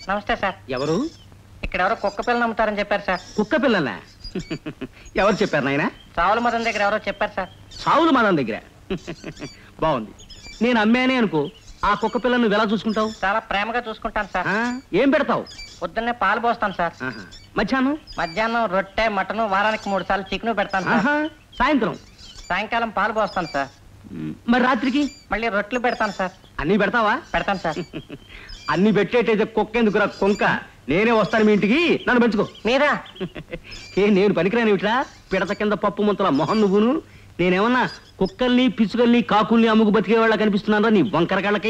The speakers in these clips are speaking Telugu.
నమస్తే సార్ ఎవరు ఇక్కడ ఎవరో కుక్క పిల్లని అమ్ముతారని చెప్పారు సార్ కుక్క పిల్లనా ఎవరు చెప్పారు నాయన చావుల మదన్ దగ్గర ఎవరో చెప్పారు సార్ సావులు మాదం దగ్గర బాగుంది నేను అమ్మానే అనుకో ఆ కుక్క పిల్లను నువ్వు ఎలా చూసుకుంటావు చాలా ప్రేమగా చూసుకుంటాను సార్ ఆ? ఏం పెడతావు పొద్దున్నే పాలు పోస్తాను సార్ ఆహా. మధ్యాహ్నం మధ్యాహ్నం రొట్టె మటన్ వారానికి మూడు సార్లు చికెన్ పెడతాను సార్ ఆహా. సాయంత్రం సాయంకాలం పాలు పోస్తాను సార్ మ్, మరి రాత్రికి మళ్ళీ రొట్టెలు పెడతాను సార్ అన్నీ పెడతావా పెడతాను సార్ అన్ని పెట్టేటైతే కుక్క ఎందుకురా కొంక నేనే వస్తాను మీ ఇంటికి నన్ను పెంచుకో మీరా ఏ నేను పనికిరాని ఇట్లా పిడత కింద పప్పు ముంతల మొహం నువ్వును నేనేమన్నా కుక్కల్ని పిచ్చుకల్ని కాకుల్ని అమ్ముకు బతికే వాళ్ళ కనిపిస్తున్నారా నీ వంకర కళ్ళకి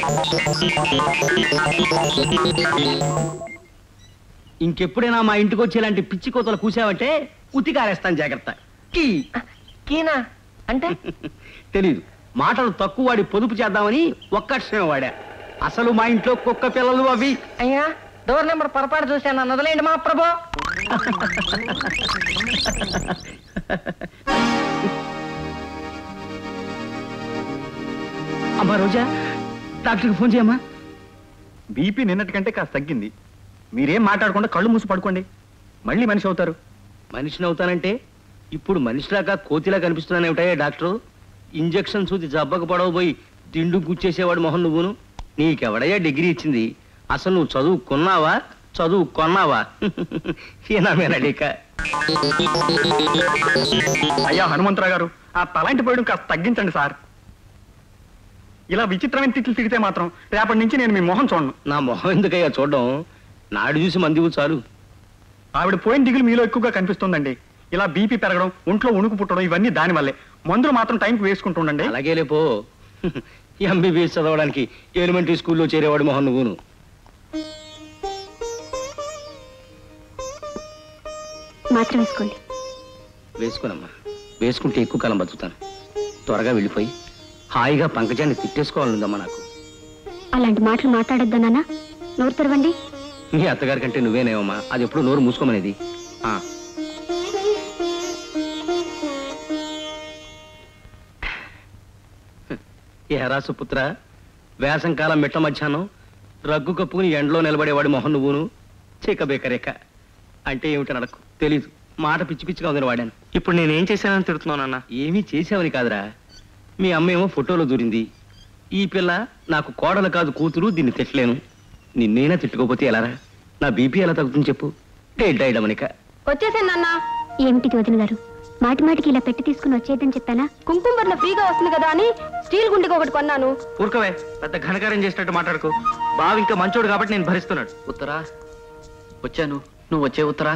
ఇంకెప్పుడైనా మా ఇంటికి వచ్చి ఇలాంటి పిచ్చి కోతలు కూసావంటే ఉతి కారేస్తాను జాగ్రత్త కీ కీనా అంటే తెలీదు మాటలు తక్కువ వాడి పొదుపు చేద్దామని ఒక్కక్షణం వాడా అసలు మా ఇంట్లో కుక్క పిల్లలు అవి అయ్యా డోర్ నెంబర్ పొరపాటు చూశాను నన్ను వదిలేయండి మా ప్రభు అమ్మా రోజా డాక్టర్కి ఫోన్ చేయమ్మా బీపీ నిన్నటికంటే కాస్త తగ్గింది మీరేం మాట్లాడకుండా కళ్ళు మూసి పడుకోండి మళ్ళీ మనిషి అవుతారు మనిషిని అవుతానంటే ఇప్పుడు మనిషిలాగా కోతిలా కనిపిస్తున్నాను ఏమిటయ్యా డాక్టరు ఇంజక్షన్ చూసి జబ్బకు పడవబోయి తిండు గుచ్చేసేవాడు మొహన్ నువ్వును నీకెవడయ్యా డిగ్రీ ఇచ్చింది అసలు నువ్వు చదువు కొన్నావా చదువు కొన్నావా ఈయనమేనడిక అయ్యా హనుమంతరావు గారు ఆ తలాంటి పోయడం కాస్త తగ్గించండి సార్ ఇలా విచిత్రమైన తిట్లు తిరిగితే మాత్రం రేపటి నుంచి నేను మీ మొహం చూడను నా మొహం ఎందుకయ్యా చూడడం నాడు చూసి మందివు చాలు ఆవిడ పోయిన దిగులు మీలో ఎక్కువగా కనిపిస్తుందండి ఇలా బీపీ పెరగడం ఒంట్లో ఉణుకు పుట్టడం ఇవన్నీ దాని వల్లే మందులు మాత్రం టైంకి వేసుకుంటుండండి అలాగే లేపో ఎంబీబీఎస్ చదవడానికి ఎలిమెంటరీ స్కూల్లో చేరేవాడు మొహన్ నువ్వును మాత్రం వేసుకోండి వేసుకోనమ్మా వేసుకుంటే ఎక్కువ కాలం బతుకుతాను త్వరగా వెళ్ళిపోయి హాయిగా పంకజాన్ని తిట్టేసుకోవాలనుందమ్మా నాకు అలాంటి మాటలు మాట్లాడొద్దా నాన్న నోరు తెరవండి మీ అత్తగారి కంటే నువ్వేనేవమ్మా అది ఎప్పుడు నోరు మూసుకోమనేది ఆ. ఏరా సుపుత్ర వేసంకాలం మిట్ట మధ్యాహ్నం రగ్గు కప్పుకుని ఎండలో నిలబడేవాడి మొహం నువ్వును చీక బేకరేక అంటే ఏమిటో నాకు తెలీదు మాట పిచ్చి పిచ్చిగా ఉందని వాడాను ఇప్పుడు నేనేం చేశానని తిడుతున్నానన్నా ఏమీ చేసావని కాదురా మీ అమ్మ ఏమో ఫోటోలో దూరింది ఈ పిల్ల నాకు కోడలు కాదు కూతురు దీన్ని తిట్టలేను నిన్నైనా తిట్టుకోపోతే ఎలారా నా బీపీ ఎలా తగ్గుతుంది చెప్పు డేట్ డైడమనిక వచ్చేసాను నాన్న ఏమిటి వదిన గారు మాటి మాటికి ఇలా పెట్టి తీసుకుని వచ్చేద్దని చెప్పానా కుంకుమ బర్ల ఫ్రీగా వస్తుంది కదా అని స్టీల్ గుండికి ఒకటి కొన్నాను ఊరుకోవే పెద్ద ఘనకార్యం చేసినట్టు మాట్లాడుకో బావ ఇంకా మంచోడు కాబట్టి నేను భరిస్తున్నాడు ఉత్తరా వచ్చాను నువ్వు వచ్చే ఉత్తరా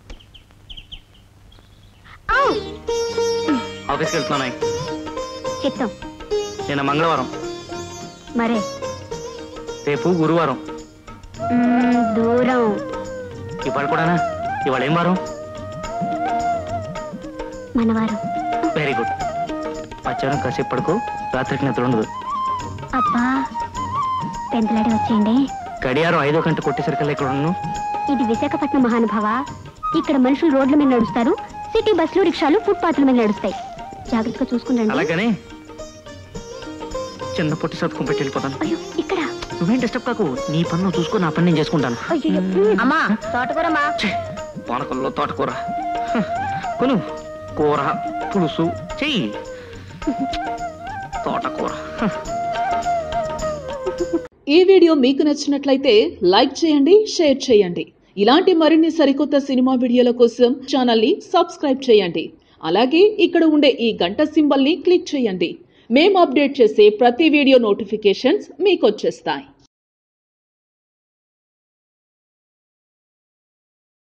ఆఫీస్కి వెళ్తున్నాను చిత్తం నేను మంగళవారం మరే రేపు గురువారం మ్మ్, దూరం ఇవాళ కూడానా ఇవాళ ఏం వారం మనవారం వెరీ గుడ్ మధ్యాహ్నం కాసేపు పడుకో రాత్రికి నిద్ర ఉండదు అబ్బా పెందలాడి వచ్చేయండి గడియారం ఐదో గంట కొట్టేసరికల్లా ఇక్కడ ఉన్నాను ఇది విశాఖపట్నం మహానుభావ ఇక్కడ మనుషులు రోడ్ల మీద నడుస్తారు సిటీ బస్సులు రిక్షాలు ఫుట్పాత్ల మీద నడుస్తాయి జాగ్రత్తగా చూసుకుండండి అలాగనే చిన్న పొట్టి సత్తుకుని పెట్టి వెళ్ళిపోతాను అయ్యో ఇక్కడ నువ్వేం డిస్టర్బ్ కాకు నీ పని నువ్వు చూసుకో నా పని నేను చేసుకుంటాను అయ్యో అమ్మా తోటకూరమ్మా ఛే, పానకంలో తోటకూర హ, కొను కూర పులుసు చెయ్యి తోటకూర హ. ఈ వీడియో మీకు నచ్చినట్లయితే లైక్ చేయండి షేర్ చేయండి ఇలాంటి మరిన్ని సరికొత్త సినిమా వీడియోల కోసం ఛానల్ని సబ్స్క్రైబ్ చేయండి అలాగే ఇక్కడ ఉండే ఈ గంట సింబల్ని క్లిక్ చేయండి మేము అప్డేట్ చేసే ప్రతి వీడియో నోటిఫికేషన్స్ మీకు వచ్చేస్తాయి